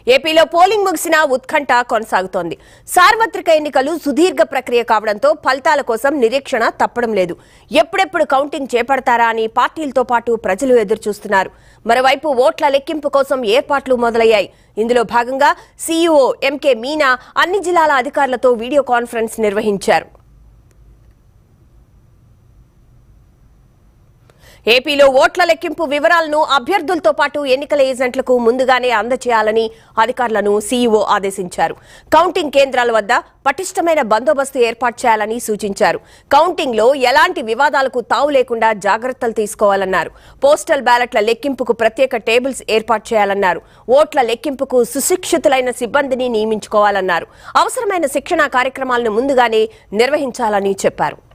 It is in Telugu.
ఏపీలో పోలింగ్ ముగిసిన ఉత్కంఠ కొనసాగుతోంది సార్వత్రిక ఎన్నికలు సుదీర్ఘ ప్రక్రియ కావడంతో ఫలితాల కోసం నిరీక్షణ తప్పడం లేదు ఎప్పుడెప్పుడు కౌంటింగ్ చేపడతారా అని పార్టీలతో పాటు ప్రజలు ఎదురుచూస్తున్నారు మరోవైపు ఓట్ల లెక్కింపు కోసం ఏర్పాట్లు మొదలయ్యాయి ఇందులో భాగంగా సీఈఓ ఎంకే మీనా అన్ని జిల్లాల అధికారులతో వీడియో కాన్ఫరెన్స్ నిర్వహించారు ఏపీలో ఓట్ల లెక్కింపు వివరాలను అభ్యర్థులతో పాటు ఎన్నికల ఏజెంట్లకు ముందుగానే అందజేయాలని అధికారులను సీఈఓ ఆదేశించారు కౌంటింగ్ కేంద్రాల వద్ద పటిష్టమైన బందోబస్తు ఏర్పాటు చేయాలని సూచించారు కౌంటింగ్ లో ఎలాంటి వివాదాలకు తావు లేకుండా జాగ్రత్తలు తీసుకోవాలన్నారు పోస్టల్ బ్యాలెట్ల లెక్కింపుకు ప్రత్యేక టేబుల్స్ ఏర్పాటు చేయాలన్నారు ఓట్ల లెక్కింపుకు సుశిక్షితులైన సిబ్బందిని నియమించుకోవాలన్నారు అవసరమైన శిక్షణా కార్యక్రమాలను ముందుగానే నిర్వహించాలని చెప్పారు